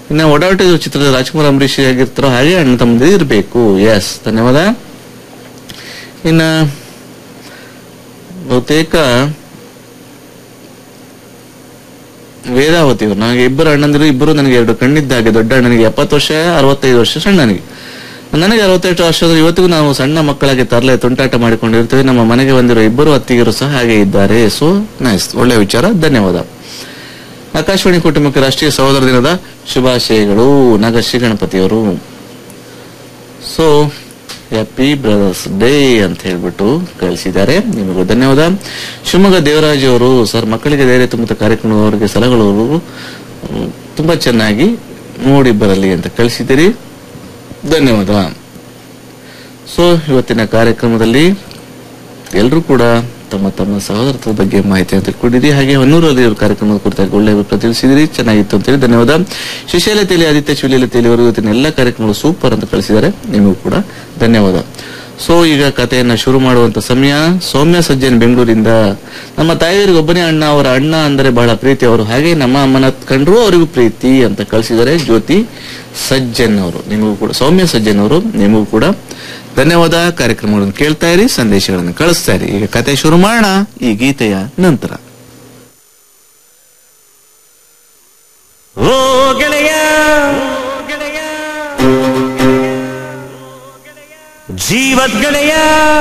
ಇನ್ನು ಓಡಾಟ ಚಿತ್ರದ ರಾಜ್ಕುಮಾರ್ ಅಂಬರೀಷ್ ಆಗಿರ್ತಾರೋ ಹಾಗೆ ಅಣ್ಣ ತಮ್ಮದೇ ಇರಬೇಕು ಎಸ್ ಧನ್ಯವಾದ ಇನ್ನ ಬಹುತೇಕ ವೇದಾವತಿ ಅವರು ನನಗೆ ಇಬ್ಬರು ಅಣ್ಣಂದಿರು ಇಬ್ಬರು ನನಗೆ ಎರಡು ಕಣ್ಣಿದ್ದಾಗೆ ದೊಡ್ಡ ಅಣ್ಣನಿಗೆ ಎಪ್ಪತ್ತು ವರ್ಷ ಅರವತ್ತೈದು ವರ್ಷ ಸಣ್ಣನಿಗೆ ನನಗೆ ಅರವತ್ತೆಂಟು ವರ್ಷದ ಇವತ್ತಿಗೂ ನಾವು ಸಣ್ಣ ಮಕ್ಕಳಾಗಿ ತರಲೆ ತುಂಟಾಟ ಮಾಡಿಕೊಂಡಿರ್ತೇವೆ ನಮ್ಮ ಮನೆಗೆ ಬಂದಿರೋ ಇಬ್ಬರು ಅತ್ತಿಗೆರು ಸಹ ಹಾಗೆ ಇದ್ದಾರೆ ಸೊ ನೈಸ್ ಒಳ್ಳೆ ವಿಚಾರ ಧನ್ಯವಾದ ಆಕಾಶವಾಣಿ ಕುಟುಂಬಕ್ಕೆ ರಾಷ್ಟ್ರೀಯ ಸಹೋದರ ದಿನದ ಶುಭಾಶಯಗಳು ನಾಗಶ್ರೀ ಗಣಪತಿಯವರು ಸೊ ಹ್ಯಾಪಿ ಬ್ರದರ್ಸ್ ಡೇ ಅಂತ ಹೇಳ್ಬಿಟ್ಟು ಕಳಿಸಿದ್ದಾರೆ ನಿಮಗೂ ಧನ್ಯವಾದ ಶಿವಮೊಗ್ಗ ದೇವರಾಜ್ ಅವರು ಸರ್ ಮಕ್ಕಳಿಗೆ ಧೈರ್ಯ ತುಂಬುತ್ತ ಕಾರ್ಯಕ್ರಮದವರಿಗೆ ಸಲಹೆಗಳು ಹ್ಮ್, ತುಂಬಾ ಚೆನ್ನಾಗಿ ಮೂಡಿ ಬರಲಿ ಅಂತ ಕಳಿಸಿದ್ದೀರಿ ಧನ್ಯವಾದ ಸೊ ಇವತ್ತಿನ ಕಾರ್ಯಕ್ರಮದಲ್ಲಿ ಎಲ್ಲರೂ ಕೂಡ ತಮ್ಮ ತಮ್ಮ ಸಹೋದರತ್ವದ ಬಗ್ಗೆ ಮಾಹಿತಿಯನ್ನು ತಿಳ್ಕೊಂಡಿರಿ ಹಾಗೆ ಹೊನ್ನೂರಲ್ಲಿ ಇವರು ಕಾರ್ಯಕ್ರಮದ ಕುರಿತಾಗಿ ಒಳ್ಳೆಯ ಅಭಿಪ್ರಾಯ ತಿಳಿಸಿದಿರಿ ಚೆನ್ನಾಗಿತ್ತು ಅಂತೇಳಿ ಧನ್ಯವಾದ ಶಿಶಾಲತೆಯಲ್ಲಿ ಆದಿತ್ಯ ಶಿವಲೀಲತೆಯಲ್ಲಿ ಅವರು ಇವತ್ತಿನ ಎಲ್ಲ ಕಾರ್ಯಕ್ರಮಗಳು ಸೂಪರ್ ಅಂತ ಕಳಿಸಿದ್ದಾರೆ ನಿಮಗೂ ಕೂಡ ಧನ್ಯವಾದ ಸೊ ಈಗ ಕಥೆಯನ್ನ ಶುರು ಮಾಡುವಂತ ಸಮಯ ಸೌಮ್ಯ ಸಜ್ಜನ್ ಬೆಂಗಳೂರಿಂದ ನಮ್ಮ ತಾಯಿಯವರಿಗೆ ಒಬ್ಬನೇ ಅಣ್ಣ ಅವರ ಅಣ್ಣ ಅಂದರೆ ಬಹಳ ಪ್ರೀತಿ ಅವರು ಹಾಗೆ ನಮ್ಮ ಅಮ್ಮನ ಕಂಡ್ರು ಅವರಿಗೂ ಪ್ರೀತಿ ಅಂತ ಕಳಿಸಿದ್ದಾರೆ ಜ್ಯೋತಿ ಸಜ್ಜನ್ ಅವರು ನಿಮಗೂ ಕೂಡ ಸೌಮ್ಯ ಸಜ್ಜನ್ ಅವರು ನಿಮಗೂ ಕೂಡ ಧನ್ಯವಾದ ಕಾರ್ಯಕ್ರಮಗಳನ್ನು ಕೇಳ್ತಾ ಇರಿ ಸಂದೇಶಗಳನ್ನು ಕಳಿಸ್ತಾ ಇರಿ ಈಗ ಕತೆ ಶುರು ಮಾಡೋಣ ಈ ಗೀತೆಯ ನಂತರ ಓ ಗೆಳೆಯ ಜೀವದ್ ಗೆಳೆಯ